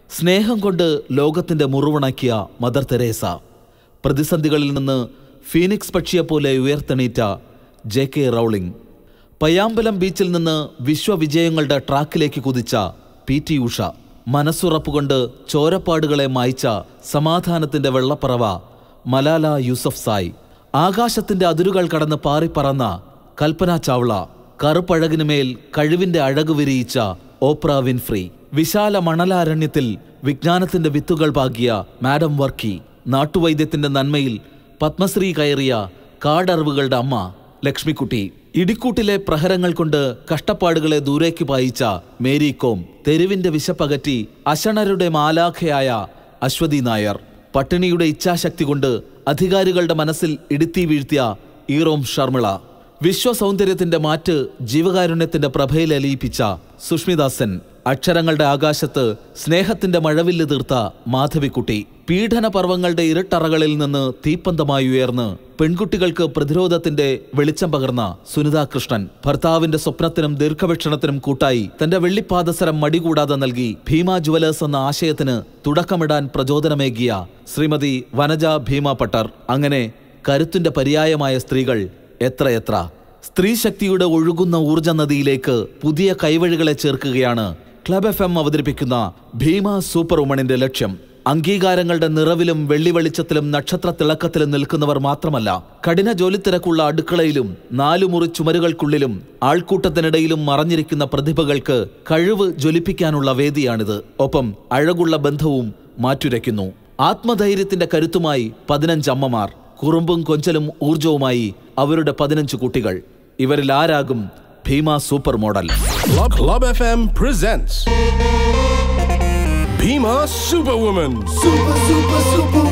സ്നേഹം കൊണ്ട് ലോകത്തിന്റെ മുറിവുണക്കിയ മദർ തെരേസ പ്രതിസന്ധികളിൽ നിന്ന് ഫീനിക്സ് പക്ഷിയെപ്പോലെ ഉയർത്തെണീറ്റ ജെ കെ റൗളിംഗ് പയ്യാമ്പലം ബീച്ചിൽ നിന്ന് വിശ്വവിജയങ്ങളുടെ ട്രാക്കിലേക്ക് കുതിച്ച പി ടി ഉഷ മനസ്സുറപ്പുകൊണ്ട് ചോരപ്പാടുകളെ മായ്ച്ച സമാധാനത്തിന്റെ വെള്ളപ്പറവ മലാല യൂസഫ് സായ് ആകാശത്തിന്റെ അതിരുകൾ കടന്ന് പാറിപ്പറന്ന കൽപ്പന ചാവ്ള കറുപ്പഴകിനുമേൽ കഴിവിന്റെ അഴകു വിരിയിച്ച ഓപ്ര വിൻഫ്രി വിശാല മണലാരണ്യത്തിൽ വിജ്ഞാനത്തിന്റെ വിത്തുകൾ പാകിയ മാഡം വർക്കി നാട്ടുവൈദ്യത്തിന്റെ നന്മയിൽ പത്മശ്രീ കയറിയ കാടറിവുകളുടെ അമ്മ ലക്ഷ്മിക്കുട്ടി ഇടിക്കൂട്ടിലെ പ്രഹരങ്ങൾ കൊണ്ട് കഷ്ടപ്പാടുകളെ ദൂരേക്ക് പായിച്ച മേരി കോം തെരുവിന്റെ വിശപ്പകറ്റി അശണരുടെ മാലാഖയായ അശ്വതി നായർ പട്ടിണിയുടെ ഇച്ഛാശക്തി കൊണ്ട് അധികാരികളുടെ മനസ്സിൽ ഇടുത്തി വീഴ്ത്തിയ ഈറോം ഷർമിള വിശ്വസൗന്ദര്യത്തിന്റെ മാറ്റ് ജീവകാരുണ്യത്തിന്റെ പ്രഭയിൽ അലിയിപ്പിച്ച സുഷ്മിദാസൻ അക്ഷരങ്ങളുടെ ആകാശത്ത് സ്നേഹത്തിന്റെ മഴവില്ല് തീർത്ത മാധവിക്കുട്ടി പീഡന പർവ്വങ്ങളുടെ ഇരുട്ടറകളിൽ നിന്ന് തീപ്പന്തമായി ഉയർന്ന് പെൺകുട്ടികൾക്ക് പ്രതിരോധത്തിന്റെ വെളിച്ചം പകർന്ന സുനിതാ കൃഷ്ണൻ ഭർത്താവിന്റെ സ്വപ്നത്തിനും ദീർഘവീക്ഷണത്തിനും കൂട്ടായി തന്റെ വെള്ളിപ്പാദസരം മടികൂടാതെ നൽകി ഭീമ ജുവലേഴ്സ് എന്ന ആശയത്തിന് തുടക്കമിടാൻ പ്രചോദനമേകിയ ശ്രീമതി വനജ ഭീമ പട്ടർ അങ്ങനെ കരുത്തിന്റെ പര്യായമായ സ്ത്രീകൾ എത്രയെത്ര സ്ത്രീശക്തിയുടെ ഒഴുകുന്ന ഊർജ നദിയിലേക്ക് പുതിയ കൈവഴികളെ ചേർക്കുകയാണ് ക്ലബ് എഫ് എം അവതരിപ്പിക്കുന്ന ഭീമ സൂപ്പർ വുമണിന്റെ ലക്ഷ്യം അംഗീകാരങ്ങളുടെ നിറവിലും വെള്ളി വെളിച്ചത്തിലും നക്ഷത്ര തിളക്കത്തിലും നിൽക്കുന്നവർ മാത്രമല്ല കഠിന ജോലിത്തിരക്കുള്ള അടുക്കളയിലും നാലു മുറി ചുമരുകൾക്കുള്ളിലും ആൾക്കൂട്ടത്തിനിടയിലും മറഞ്ഞിരിക്കുന്ന പ്രതിഭകൾക്ക് കഴിവ് ജ്വലിപ്പിക്കാനുള്ള വേദിയാണിത് ഒപ്പം അഴകുള്ള ബന്ധവും മാറ്റുരയ്ക്കുന്നു ആത്മധൈര്യത്തിന്റെ കരുത്തുമായി പതിനഞ്ച് അമ്മമാർ കുറുമ്പും കൊഞ്ചലും ഊർജവുമായി അവരുടെ പതിനഞ്ച് കുട്ടികൾ ഇവരിൽ ആരാകും Bhima super model Club, Club FM presents Bhima Superwoman. Super, super, super